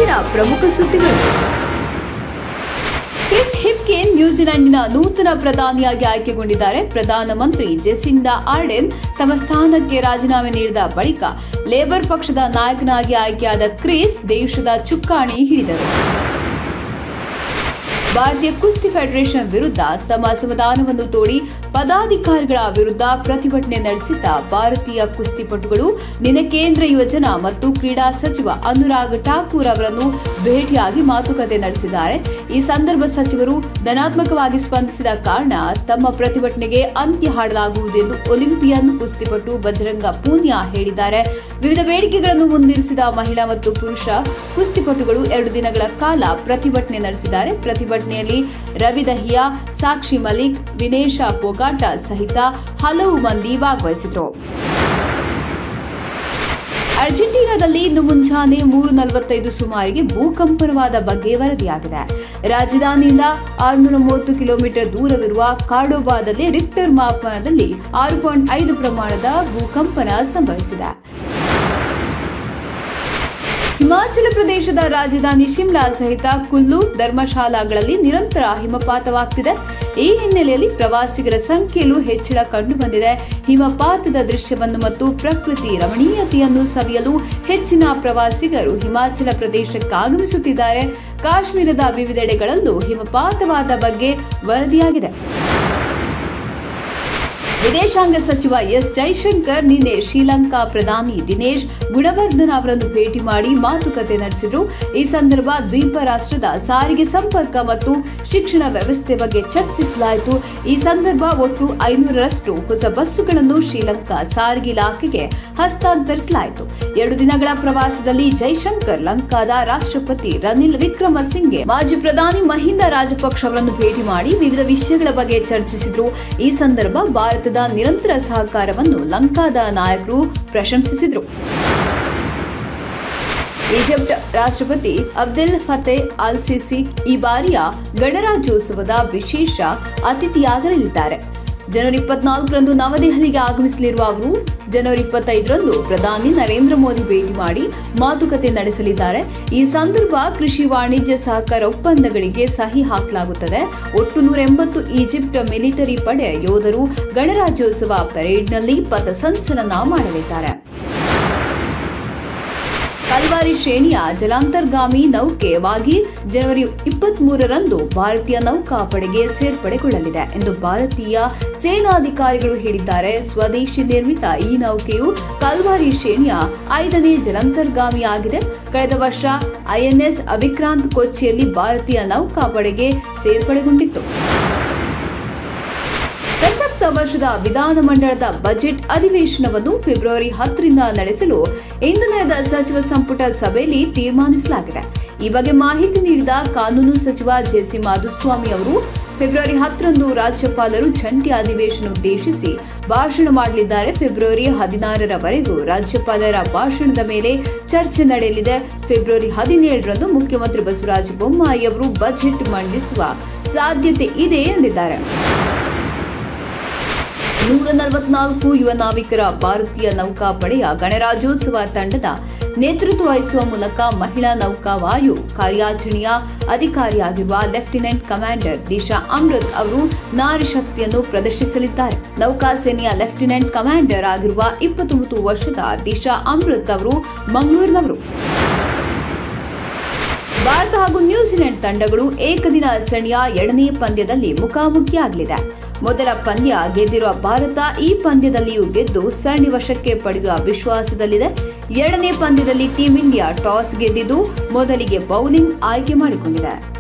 ಇವತ್ತಿನ ಪ್ರಮುಖ ಸುದ್ದಿಗಳು ಕ್ರಿಸ್ ಹಿಪ್ಕಿನ್ ನ್ಯೂಜಿಲೆಂಡಿನ ನೂತನ ಪ್ರಧಾನಿಯಾಗಿ ಆಯ್ಕೆಗೊಂಡಿದ್ದಾರೆ ಪ್ರಧಾನಮಂತ್ರಿ ಜೆಸಿಂಡಾ ಆರ್ಡೆನ್ ತಮ್ಮ ಸ್ಥಾನಕ್ಕೆ ರಾಜೀನಾಮೆ ನೀಡಿದ ಬಳಿಕ ಲೇಬರ್ ಪಕ್ಷದ ನಾಯಕನಾಗಿ ಆಯ್ಕೆಯಾದ ಕ್ರಿಸ್ ದೇಶದ ಚುಕ್ಕಾಣಿ ಹಿಡಿದರು ಭಾರತೀಯ ಕುಸ್ತಿ ಫೆಡರೇಷನ್ ವಿರುದ್ಧ ತಮ್ಮ ಅಸಮಾಧಾನವನ್ನು ತೋಡಿ ಪದಾಧಿಕಾರಿಗಳ ವಿರುದ್ಧ ಪ್ರತಿಭಟನೆ ನಡೆಸಿದ್ದ ಭಾರತೀಯ ಕುಸ್ತಿಪಟುಗಳು ನಿನ್ನೆ ಕೇಂದ್ರ ಯುವಜನ ಮತ್ತು ಕ್ರೀಡಾ ಸಚಿವ ಅನುರಾಗ್ ಠಾಕೂರ್ ಅವರನ್ನು ಭೇಟಿಯಾಗಿ ಮಾತುಕತೆ ನಡೆಸಿದ್ದಾರೆ ಈ ಸಂದರ್ಭ ಸಚಿವರು ಧನಾತ್ಮಕವಾಗಿ ಸ್ಪಂದಿಸಿದ ಕಾರಣ ತಮ್ಮ ಪ್ರತಿಭಟನೆಗೆ ಅಂತ್ಯ ಹಾಡಲಾಗುವುದೆಂದು ಒಲಿಂಪಿಯನ್ ಕುಸ್ತಿಪಟು ಬಜರಂಗ ಪೂನಿಯಾ ಹೇಳಿದ್ದಾರೆ ವಿವಿಧ ಬೇಡಿಕೆಗಳನ್ನು ಮುಂದಿರಿಸಿದ ಮಹಿಳಾ ಮತ್ತು ಪುರುಷ ಕುಸ್ತಿಪಟುಗಳು ಎರಡು ದಿನಗಳ ಕಾಲ ಪ್ರತಿಭಟನೆ ನಡೆಸಿದ್ದಾರೆ ಪ್ರತಿಭಟನೆಯಲ್ಲಿ ರವಿ ದಹಿಯಾ ಸಾಕ್ಷಿ ಮಲಿಕ್ ವಿನೇಶ ಪೊಗಾಟ ಸಹಿತ ಹಲವು ಮಂದಿ ಭಾಗವಹಿಸಿದರು ಅರ್ಜೆಂಟೀನಾದಲ್ಲಿ ಇಂದು ಮುಂಜಾನೆ ಮೂರು ನಲವತ್ತೈದು ಸುಮಾರಿಗೆ ಭೂಕಂಪನವಾದ ಬಗ್ಗೆ ವರದಿಯಾಗಿದೆ ರಾಜಧಾನಿಯಿಂದ ಆರುನೂರ ಮೂವತ್ತು ಕಿಲೋಮೀಟರ್ ದೂರವಿರುವ ಕಾರ್ಡೋಬಾದಲ್ಲಿ ರಿಕ್ಟರ್ ಮಾಪನದಲ್ಲಿ ಆರು ಪಾಯಿಂಟ್ ಐದು ಪ್ರಮಾಣದ ಭೂಕಂಪನ ಸಂಭವಿಸಿದೆ ಹಿಮಾಚಲ ಪ್ರದೇಶದ ರಾಜಧಾನಿ ಶಿಮ್ಲಾ ಸಹಿತ ಕುಲ್ಲು ಧರ್ಮಶಾಲಾಗಳಲ್ಲಿ ನಿರಂತರ ಹಿಮಪಾತವಾಗ್ತಿದೆ ಈ ಹಿನ್ನೆಲೆಯಲ್ಲಿ ಪ್ರವಾಸಿಗರ ಸಂಖ್ಯೆಯಲ್ಲೂ ಹೆಚ್ಚಳ ಕಂಡುಬಂದಿದೆ ಹಿಮಪಾತದ ದೃಶ್ಯವನ್ನು ಮತ್ತು ಪ್ರಕೃತಿ ರಮಣೀಯತೆಯನ್ನು ಸವಿಯಲು ಹೆಚ್ಚಿನ ಪ್ರವಾಸಿಗರು ಹಿಮಾಚಲ ಪ್ರದೇಶಕ್ಕೆ ಆಗಮಿಸುತ್ತಿದ್ದಾರೆ ಕಾಶ್ಮೀರದ ವಿವಿಧೆಡೆಗಳಲ್ಲೂ ಹಿಮಪಾತವಾದ ಬಗ್ಗೆ ವರದಿಯಾಗಿದೆ ವಿದೇಶಾಂಗ ಸಚಿವ ಎಸ್ ಜೈಶಂಕರ್ ನಿನ್ನೆ ಶ್ರೀಲಂಕಾ ಪ್ರಧಾನಿ ದಿನೇಶ್ ಗುಣವರ್ಧನ್ ಅವರನ್ನು ಭೇಟಿ ಮಾಡಿ ಮಾತುಕತೆ ನಡೆಸಿದರು ಈ ಸಂದರ್ಭ ದ್ವೀಪ ರಾಷ್ಟ್ರದ ಸಾರಿಗೆ ಸಂಪರ್ಕ ಮತ್ತು ಶಿಕ್ಷಣ ವ್ಯವಸ್ಥೆ ಬಗ್ಗೆ ಚರ್ಚಿಸಲಾಯಿತು ಈ ಸಂದರ್ಭ ಒಟ್ಟು ಐನೂರರಷ್ಟು ಹೊಸ ಬಸ್ಸುಗಳನ್ನು ಶ್ರೀಲಂಕಾ ಸಾರಿಗೆ ಇಲಾಖೆಗೆ ಹಸ್ತಾಂತರಿಸಲಾಯಿತು ಎರಡು ದಿನಗಳ ಪ್ರವಾಸದಲ್ಲಿ ಜೈಶಂಕರ್ ಲಂಕಾದ ರಾಷ್ಟ್ರಪತಿ ರನಿಲ್ ವಿಕ್ರಮಸಿಂಘೆ ಮಾಜಿ ಪ್ರಧಾನಿ ಮಹಿಂದ ರಾಜಪಕ್ಷ ಅವರನ್ನು ಭೇಟಿ ಮಾಡಿ ವಿವಿಧ ವಿಷಯಗಳ ಬಗ್ಗೆ ಚರ್ಚಿಸಿದರು ಈ ಸಂದರ್ಭ ಭಾರತದ ನಿರಂತರ ಸಹಕಾರವನ್ನು ಲಂಕಾದ ನಾಯಕರು ಪ್ರಶಂಸಿಸಿದರು ಈಜಿಪ್ಟ್ ರಾಷ್ಟ್ರಪತಿ ಅಬ್ದೆಲ್ ಫತೆ ಅಲ್ ಸಿಸಿ ಈ ಬಾರಿಯ ಗಣರಾಜ್ಯೋತ್ಸವದ ವಿಶೇಷ ಅತಿಥಿಯಾಗಲಿದ್ದಾರೆ ಜನವರಿ ಇಪ್ಪತ್ನಾಲ್ಕರಂದು ನವದೆಹಲಿಗೆ ಆಗಮಿಸಲಿರುವ ಅವರು ಜನವರಿ ಇಪ್ಪತ್ತೈದರಂದು ಪ್ರಧಾನಿ ನರೇಂದ್ರ ಮೋದಿ ಭೇಟಿ ಮಾಡಿ ಮಾತುಕತೆ ನಡೆಸಲಿದ್ದಾರೆ ಈ ಸಂದರ್ಭ ಕೃಷಿ ವಾಣಿಜ್ಯ ಸಹಕಾರ ಒಪ್ಪಂದಗಳಿಗೆ ಸಹಿ ಹಾಕಲಾಗುತ್ತದೆ ಒಟ್ಟು ನೂರ ಎಂಬತ್ತು ಈಜಿಪ್ಟ್ ಮಿಲಿಟರಿ ಪಡೆ ಯೋಧರು ಗಣರಾಜ್ಯೋತ್ಸವ ಪರೇಡ್ನಲ್ಲಿ ಪಥಸಂಚಲನ ಮಾಡಲಿದ್ದಾರೆ ಕಲ್ವಾರಿ ಶ್ರೇಣಿಯ ಜಲಾಂತರ್ಗಾಮಿ ನೌಕೆ ವಾಗಿ ಜನವರಿ ಇಪ್ಪತ್ತ್ ಮೂರರಂದು ಭಾರತೀಯ ನೌಕಾಪಡೆಗೆ ಸೇರ್ಪಡೆಗೊಳ್ಳಲಿದೆ ಎಂದು ಭಾರತೀಯ ಸೇನಾಧಿಕಾರಿಗಳು ಹೇಳಿದ್ದಾರೆ ಸ್ವದೇಶಿ ನಿರ್ಮಿತ ಈ ನೌಕೆಯು ಕಲ್ವಾರಿ ಶ್ರೇಣಿಯ ಐದನೇ ಜಲಾಂತರ್ಗಾಮಿಯಾಗಿದೆ ಕಳೆದ ವರ್ಷ ಐಎನ್ಎಸ್ ಅವಿಕ್ರಾಂತ್ ಕೊಚ್ಚಿಯಲ್ಲಿ ಭಾರತೀಯ ನೌಕಾಪಡೆಗೆ ಸೇರ್ಪಡೆಗೊಂಡಿತ್ತು ಪ್ರಸಕ್ತ ವರ್ಷದ ವಿಧಾನಮಂಡಲದ ಬಜೆಟ್ ಅಧಿವೇಶನವನ್ನು ಫೆಬ್ರವರಿ ಹತ್ತರಿಂದ ನಡೆಸಲು ಇಂದು ನಡೆದ ಸಚಿವ ಸಂಪುಟ ಸಭೆಯಲ್ಲಿ ತೀರ್ಮಾನಿಸಲಾಗಿದೆ ಈ ಬಗ್ಗೆ ಮಾಹಿತಿ ನೀಡಿದ ಕಾನೂನು ಸಚಿವ ಜೆಸಿ ಮಾಧುಸ್ವಾಮಿ ಅವರು ಫೆಬ್ರವರಿ ಹತ್ತರಂದು ರಾಜ್ಯಪಾಲರು ಜಂಟಿ ಅಧಿವೇಶನ ಉದ್ದೇಶಿಸಿ ಭಾಷಣ ಮಾಡಲಿದ್ದಾರೆ ಫೆಬ್ರವರಿ ಹದಿನಾರರವರೆಗೂ ರಾಜ್ಯಪಾಲರ ಭಾಷಣದ ಮೇಲೆ ಚರ್ಚೆ ನಡೆಯಲಿದೆ ಫೆಬ್ರವರಿ ಹದಿನೇಳರಂದು ಮುಖ್ಯಮಂತ್ರಿ ಬಸವರಾಜ ಬೊಮ್ಮಾಯಿ ಅವರು ಬಜೆಟ್ ಮಂಡಿಸುವ ಸಾಧ್ಯತೆ ಇದೆ ಎಂದಿದ್ದಾರೆ ನೂರ ನಲವತ್ನಾಲ್ಕು ಯುವ ನಾವಿಕರ ಭಾರತೀಯ ನೌಕಾಪಡೆಯ ಗಣರಾಜ್ಯೋತ್ಸವ ತಂಡದ ನೇತೃತ್ವ ವಹಿಸುವ ಮೂಲಕ ಮಹಿಳಾ ನೌಕಾವಾಯು ಕಾರ್ಯಾಚರಣೆಯ ಅಧಿಕಾರಿಯಾಗಿರುವ ಲೆಫ್ಟಿನೆಂಟ್ ಕಮಾಂಡರ್ ದಿಶಾ ಅಮೃತ್ ಅವರು ನಾರಿ ಶಕ್ತಿಯನ್ನು ಪ್ರದರ್ಶಿಸಲಿದ್ದಾರೆ ನೌಕಾಸೇನೆಯ ಲೆಫ್ಟಿನೆಂಟ್ ಕಮಾಂಡರ್ ಆಗಿರುವ ಇಪ್ಪತ್ತೊಂಬತ್ತು ವರ್ಷದ ದಿಶಾ ಅಮೃತ್ ಅವರು ಮಂಗಳೂರಿನವರು ಭಾರತ ಹಾಗೂ ನ್ಯೂಜಿಲೆಂಡ್ ತಂಡಗಳು ಏಕದಿನ ಸರಣಿಯ ಎರಡನೇ ಪಂದ್ಯದಲ್ಲಿ ಮುಖಾಮುಖಿಯಾಗಲಿದೆ ಮೊದಲ ಪಂದ್ಯ ಗೆದ್ದಿರುವ ಭಾರತ ಈ ಪಂದ್ಯದಲ್ಲಿಯೂ ಗೆದ್ದು ಸರಣಿ ವಶಕ್ಕೆ ಪಡೆಯುವ ವಿಶ್ವಾಸದಲ್ಲಿದೆ ಎರಡನೇ ಪಂದ್ಯದಲ್ಲಿ ಟೀಂ ಇಂಡಿಯಾ ಟಾಸ್ ಗೆದ್ದಿದ್ದು ಮೊದಲಿಗೆ ಬೌಲಿಂಗ್ ಆಯ್ಕೆ ಮಾಡಿಕೊಂಡಿದೆ